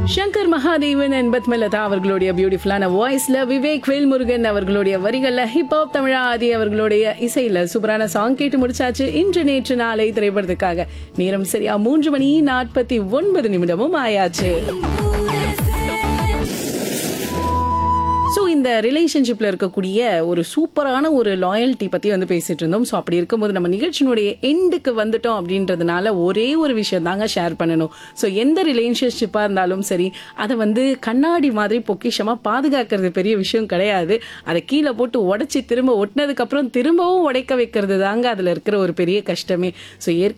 Shankar Mahadevan and Padmalatha அவர்களுடைய பியூட்டிஃபுல்லான வாய்ஸ்ல விவேக் வேல்முருகன் அவர்களுடைய வரிகள்ல ஹிப்ஹாப் தமிழா ஆதி அவர்களுடைய இசையில சூப்பரான சாங் கேட்டு முடிச்சாச்சு இன்று நேற்று நாளை திரைப்படத்துக்காக நேரம் சரியா மூன்று மணி நாற்பத்தி ஒன்பது நிமிடமும் ஆயாச்சு ஸோ இந்த ரிலேஷன்ஷிப்பில் இருக்கக்கூடிய ஒரு சூப்பரான ஒரு லாயல்ட்டி பற்றி வந்து பேசிட்டு இருந்தோம் ஸோ அப்படி இருக்கும்போது நம்ம நிகழ்ச்சியினுடைய எண்டுக்கு வந்துட்டோம் அப்படின்றதுனால ஒரே ஒரு விஷயம் தாங்க ஷேர் பண்ணணும் ஸோ எந்த ரிலேஷன்ஷிப்பாக இருந்தாலும் சரி அதை வந்து கண்ணாடி மாதிரி பொக்கிஷமாக பாதுகாக்கிறது பெரிய விஷயம் கிடையாது அதை கீழே போட்டு உடச்சி திரும்ப ஒட்டினதுக்கப்புறம் திரும்பவும் உடைக்க வைக்கிறது தாங்க அதில் இருக்கிற ஒரு பெரிய கஷ்டமே ஸோ